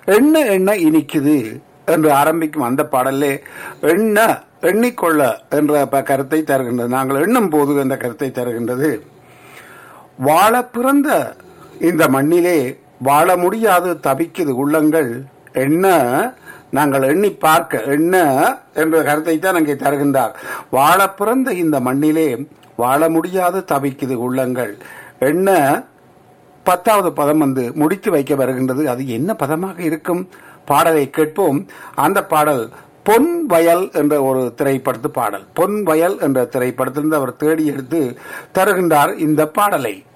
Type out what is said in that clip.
எண்ண எண்ண இனிக்குது என்று ஆரம்பிக்கும் அந்த பாடலே எண்ண எண்ணிக்கொள்ள என்ற ப- கருத்தை தருகின்றது நாங்கள் எண்ணும் போது என்ற கருத்தை தருகின்றது வாழ பிறந்த இந்த மண்ணிலே வாழ முடியாது தவிக்குது உள்ளங்கள் என்ன நாங்கள் எண்ணி பார்க்க என்ன என்ற கருத்தை தான் அங்கே தருகின்றார் வாழ பிறந்த இந்த மண்ணிலே வாழ முடியாது தவிக்குது உள்ளங்கள் என்ன பத்தாவது பதம் வந்து முடித்து வைக்க வருகின்றது அது என்ன பதமாக இருக்கும் பாடலை கேட்போம் அந்த பாடல் பொன் வயல் என்ற ஒரு திரைப்படத்து பாடல் பொன் வயல் என்ற திரைப்படத்திலிருந்து அவர் தேடி எடுத்து தருகின்றார் இந்த பாடலை